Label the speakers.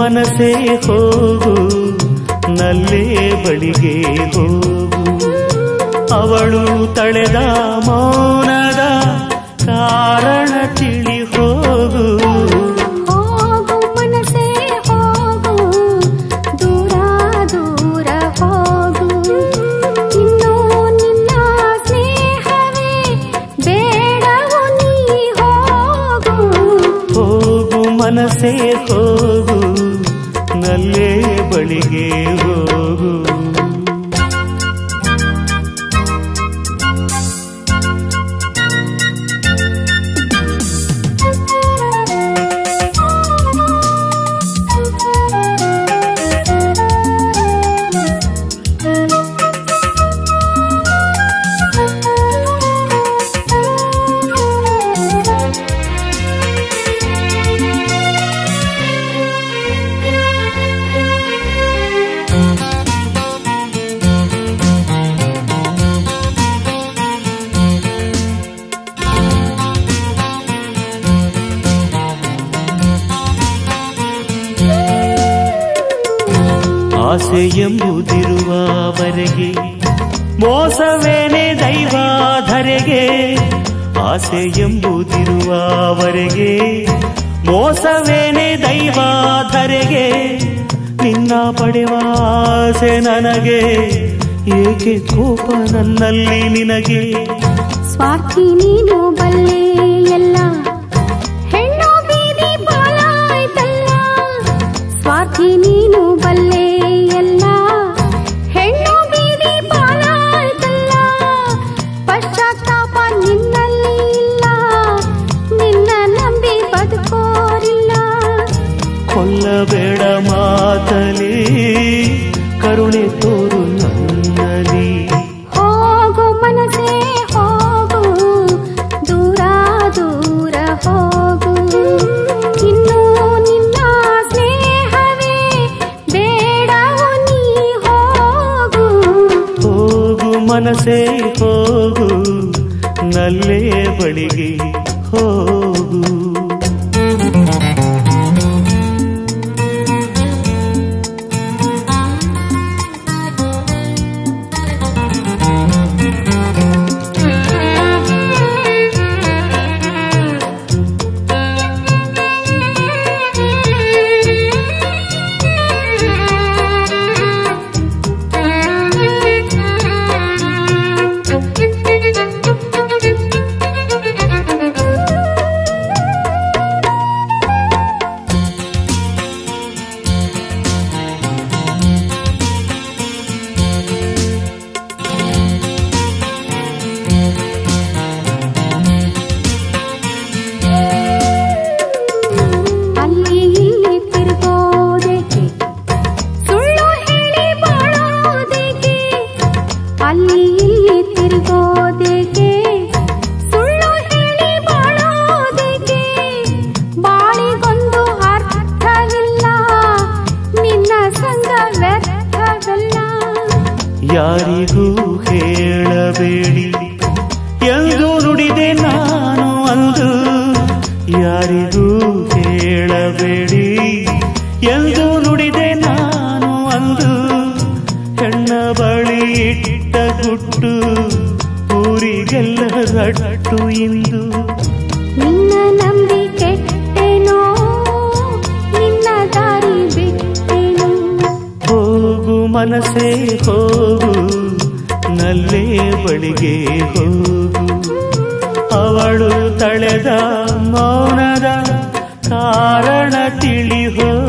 Speaker 1: ಮನಸ್ಸೇ ಹೋಗು ನಲ್ಲೇ ಬಳಿಗೆ ಹೋಗು ಅವಳು ತಳೆದ ಮೌನದ ಕಾರಣ ತಿಳಿ ಹೋಗು
Speaker 2: ಹೋಗು ಮನಸ್ಸೇ ಹೋಗು ದೂರ ದೂರ ಹೋಗು ಇನ್ನು ನಿನ್ನ ಸ್ನೇಹವೇ ಬೇಡವು ನೀ ಹೋಗು
Speaker 1: ಹೋಗು ಮನಸ್ಸೇ ಹೋಗು ನಲ್ಲೇ ಬಳಿಗೆ ಹೋಗು ಆಸೆ ಎಂಬುದಿರುವವರೆಗೆ ಮೋಸವೇನೆ ದೈವಾಧರೆಗೆ ಆಸೆ ಎಂಬುದಿರುವವರೆಗೆ ಮೋಸವೇನೆ ದೈವಾಧರೆಗೆ ನಿನ್ನ ಪಡೆವ ಆಸೆ ನನಗೆ ಏಕೆ ಕೋಪ ನನ್ನಲ್ಲಿ ನಿನಗೆ
Speaker 2: ಸ್ವಾರ್ಥಿ ನೀನು ಬಲ್ಲೆ ಎಲ್ಲ ಹೆಣ್ಣು ಬೀದಿ ಬಾಲಾಯ್ತಲ್ಲ ಸ್ವಾರ್ಥಿ ನೀನು ಬಲ್ಲೆ ಎಲ್ಲ ಹೆಣ್ಣು ಬೀದಿ ಬಾಲಾಯ್ತಲ್ಲ ಪಶ್ಚಾತ್ತಾಪ ನಿನ್ನಲ್ಲಿ ಇಲ್ಲ ನಿನ್ನ ನಂಬಿ ಬದುಕೋರಿಲ್ಲ
Speaker 1: ಕೊಲ್ಲಬೇಡ ಮಾತಲಿ ಕರುಣೆ ತೋರು ನನ್ನಲ್ಲಿ
Speaker 2: ಹೋಗು ಮನಸ್ಸೇ ಹೋಗು ದೂರ ದೂರ ಹೋಗು ಇನ್ನು ನಿನ್ನ ಸ್ನೇಹವೇ ಬೇಡವು ನೀ ಹೋಗು
Speaker 1: ಹೋಗು ಮನಸ್ಸೇ ಹೋಗು ನಲ್ಲೇ ಬಳಿಗೆ ಹೋಗು
Speaker 2: ಅಲ್ಲಿ ಇಲ್ಲಿ ತಿರುಗೋದೇಕೆ ಸುಳ್ಳು ಹೇಳಿ ಬಾಳೋದೇಕೆ ಅಲ್ಲಿ ಇಲ್ಲಿ ತಿರುಗೋದೇಕೆ ಸುಳ್ಳು ಹೇಳಿ ಬಾಳೋದೇಕೆ ಬಾಳಿಗೊಂದು ಅರ್ಥವಿಲ್ಲ ನಿನ್ನ ಸಂಗ ವ್ಯರ್ಥವಲ್ಲ
Speaker 1: ಯಾರಿಗೂ ಹೇಳಬೇಡಿ ಎಂದು ನುಡಿದೆ ನಾನು ಅಂದು ಯಾರಿಗೂ ಹೇಳಬೇಡಿ ಎಂದು ನುಡಿದೆ ನಾನು ಅಂದು ಹೆಣ್ಣ ಬಳಿ ಇಟ್ಟ ಗುಟ್ಟು ಊರಿಗೆಲ್ಲ ರಟ್ಟು ಇಂದು
Speaker 2: ನಿನ್ನ ನಂಬಿ ಕೆಟ್ಟೆನೋ ನಿನ್ನ ದಾರಿ ಬಿಟ್ಟೆನೋ
Speaker 1: ಹೋಗು ಮನಸ್ಸೇ ಹೋಗು ನಲ್ಲೇ ಬಳಿಗೆ ಹೋಗು ಅವಳು ತಳೆದ ಮೌನದ ಕಾರಣ ತಿಳಿ ಹೋಗು